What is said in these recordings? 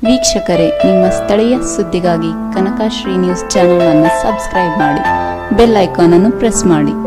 ವೀಕ್ಷಕರೇ ನಿಮ್ಮ ಸ್ಥಳೀಯ ಸುದ್ದಿಗಾಗಿ ಕನಕಶ್ರೀ ನ್ಯೂಸ್ ಚಾನೆಲ್ ಅನ್ನು ಸಬ್ಸ್ಕ್ರೈಬ್ ಮಾಡಿ ಬೆಲ್ ಐಕಾನ್ ಅನ್ನು ಪ್ರೆಸ್ ಮಾಡಿ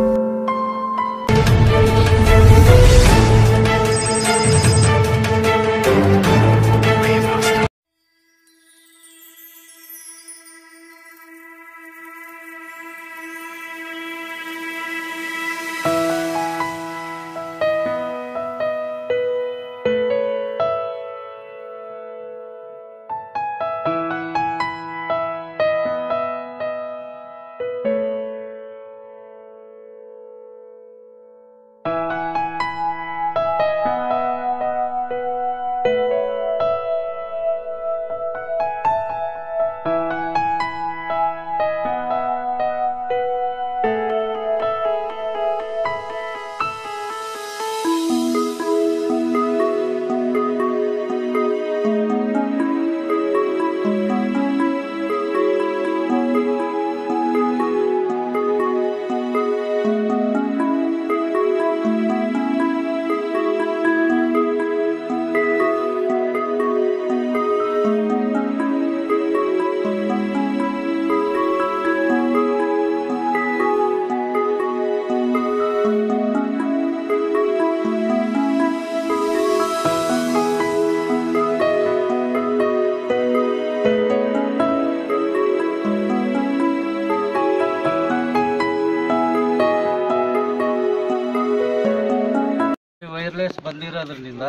ವೈರ್ಲೆಸ್ ಬಂದಿರೋದ್ರಿಂದ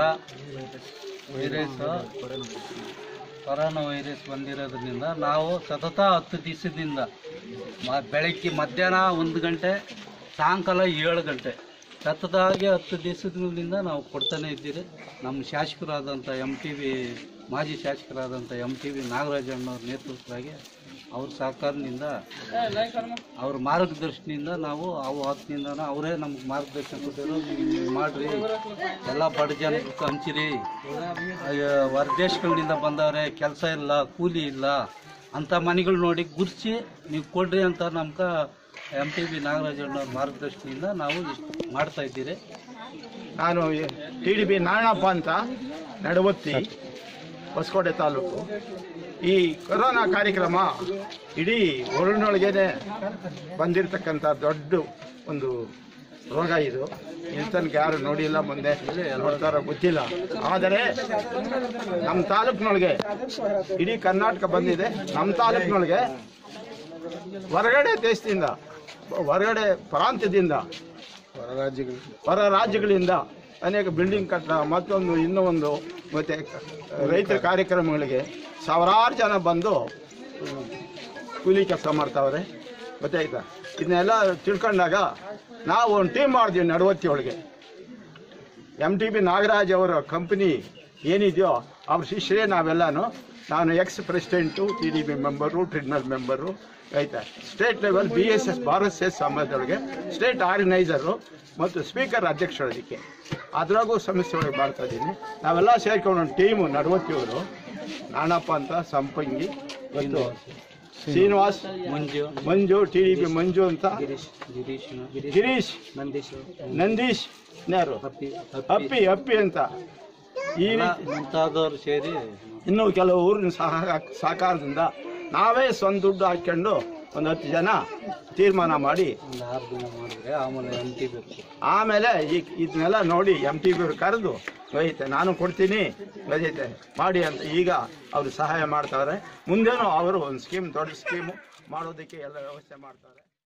ವೈರಸ್ ಕೊರೋನಾ ವೈರಸ್ ಬಂದಿರೋದ್ರಿಂದ ನಾವು ಸತತ ಹತ್ತು ದಿವಸದಿಂದ ಮ ಬೆಳಗ್ಗೆ ಮಧ್ಯಾಹ್ನ ಒಂದು ಗಂಟೆ ಸಾಯಂಕಾಲ ಏಳು ಗಂಟೆ ಸತತವಾಗಿ ಹತ್ತು ದಿವಸದಿಂದ ನಾವು ಕೊಡ್ತಾನೆ ಇದ್ದೀರಿ ನಮ್ಮ ಶಾಸಕರಾದಂಥ ಎಮ್ ಟಿ ವಿ ಮಾಜಿ ಶಾಸಕರಾದಂಥ ಎಮ್ ಟಿ ವಿ ನಾಗರಾಜಣ್ಣವ್ರ ನೇತೃತ್ವದಾಗಿ ಅವ್ರ ಸಹಕಾರದಿಂದ ಅವ್ರ ಮಾರ್ಗದರ್ಶನದಿಂದ ನಾವು ಅವು ಹೊತ್ತಿನಿಂದ ಅವರೇ ನಮ್ಗೆ ಮಾರ್ಗದರ್ಶನ ಕೊಟ್ಟಿರೋ ನೀವು ಮಾಡ್ರಿ ಎಲ್ಲ ಬಡ ಜನಕ್ಕೆ ಹಂಚಿರಿ ಅಯ್ಯೋ, ಹೊರದೇಶಗಳಿಂದ ಬಂದವ್ರೆ ಕೆಲಸ ಇಲ್ಲ ಕೂಲಿ ಇಲ್ಲ ಅಂಥ ಮನೆಗಳು ನೋಡಿ ಗುರ್ಸಿ ನೀವು ಕೊಡ್ರಿ ಅಂತ ನಮ್ಗೆ ಎಮ್ ಟಿ ಬಿ ನಾಗರಾಜಣ್ಣವ್ರ ಮಾರ್ಗದರ್ಶನದಿಂದ ನಾವು ಇಷ್ಟು ಮಾಡ್ತಾ ಇದ್ದೀರಿ ನಾನು ಟಿ ಡಿ ಬಿ ನಾರಾಯಣಪ್ಪ ಅಂತ ನಡವತ್ತಿ ಹೊಸಕೋಟೆ ತಾಲೂಕು ಈ ಕೊರೋನಾ ಕಾರ್ಯಕ್ರಮ ಇಡೀ ಒಳನೊಳಗೇನೆ ಬಂದಿರತಕ್ಕಂಥ ದೊಡ್ಡ ಒಂದು ರೋಗ ಇದು ಇಂತನ್ಗೆ ಯಾರು ನೋಡಿಲ್ಲ ಮುಂದೆ ನೋಡ್ತಾರೋ ಗೊತ್ತಿಲ್ಲ ಆದರೆ ನಮ್ಮ ತಾಲೂಕಿನೊಳಗೆ ಇಡೀ ಕರ್ನಾಟಕ ಬಂದಿದೆ ನಮ್ಮ ತಾಲೂಕಿನೊಳಗೆ ಹೊರಗಡೆ ದೇಶದಿಂದ ಹೊರಗಡೆ ಪ್ರಾಂತ್ಯದಿಂದ ಹೊರ ರಾಜ್ಯಗಳಿಂದ ಅನೇಕ ಬಿಲ್ಡಿಂಗ್ ಕಟ್ಟಡ ಮತ್ತೊಂದು ಇನ್ನೂ ಒಂದು ಮತ್ತು ರೈತರ ಕಾರ್ಯಕ್ರಮಗಳಿಗೆ ಸಾವಿರಾರು ಜನ ಬಂದು ಹ್ಮ್, ಕೂಲಿ ಕೆಲಸ ಮಾಡ್ತಾವ್ರೆ ಗೊತ್ತಾಯ್ತಾ ಇದನ್ನೆಲ್ಲ ತಿಳ್ಕೊಂಡಾಗ ನಾವು ಒಂದು ಟೀಮ್ ಮಾಡಿದ್ವಿ ನಡವತ್ತಿ ಒಳಗೆ ಎಮ್ ಟಿ ಬಿ ನಾಗರಾಜ್ ಅವರ ಕಂಪನಿ ಏನಿದೆಯೋ ಅವ್ರ ಶಿಷ್ಯರೇ ನಾವೆಲ್ಲನೂ ನಾನು ex president T D B member tribunal member ಆಯ್ತಾ state level B S S Bharat ಸೇಸ್ ಸಮಾಜದೊಳಗೆ ಸ್ಟೇಟ್ ಆರ್ಗನೈಸರು ಮತ್ತು ಸ್ಪೀಕರ್ ಅಧ್ಯಕ್ಷರೊಳಗೆ ಅದ್ರಾಗೂ ಸಮಸ್ಯೆ ಒಳಗೆ ಮಾಡ್ತಾ ಇದ್ದೀನಿ ನಾವೆಲ್ಲ ಸೇರ್ಕೊಂಡು ಒಂದು ಟೀಮು ನಡವತ್ತಿಯವರು ನಾಣಪ್ಪ ಅಂತ ಸಂಪಂಗಿ ಮತ್ತು Srinivas Manju Manju T D B Manju ಅಂತ ಗಿರೀಶ್ ಗಿರೀಶ್ ಗಿರೀಶ್ ನಂದೀಶ್ ನಂದೀಶ್ ಇನ್ಯಾರು ಹಪ್ಪಿ ಅಪ್ಪಿ ಅಪ್ಪಿ ಅಂತ ಈ ಎಲ್ಲ ರೀತಿ ಮುಂತಾದವರು ಸೇರಿ ಇನ್ನು ಕೆಲವು ಊರಿನ ಸಹ ಸಹಕಾರದಿಂದ ನಾವೇ ಸ್ವಂತ ದುಡ್ಡು ಹಾಕ್ಕೊಂಡು ಒಂದು ಹತ್ತು ಜನ ತೀರ್ಮಾನ ಮಾಡಿ ಒಂದು ಆರು ದಿನ ಮಾಡಿದ್ರೆ ಆಮೇಲೆ ಎಮ್ ಟಿ ಬೇಕು ಆಮೇಲೆ ಈ ಇದನ್ನೆಲ್ಲ ನೋಡಿ ಎಮ್ ಟಿ ಬಿ ಅವ್ರು ಕರೆದು ಒಯ್ಯುತ್ತೆ ನಾನು ಕೊಡ್ತೀನಿ ಒಯ್ಯುತ್ತೆ ಮಾಡಿ ಅಂತ ಈಗ ಅವರು ಸಹಾಯ ಮಾಡ್ತಾರೆ ಮುಂದೇನು ಅವರು ಒಂದು ಸ್ಕೀಮ್ ದೊಡ್ಡ ಸ್ಕೀಮು ಮಾಡೋದಕ್ಕೆ ಎಲ್ಲ ವ್ಯವಸ್ಥೆ ಮಾಡ್ತಾರೆ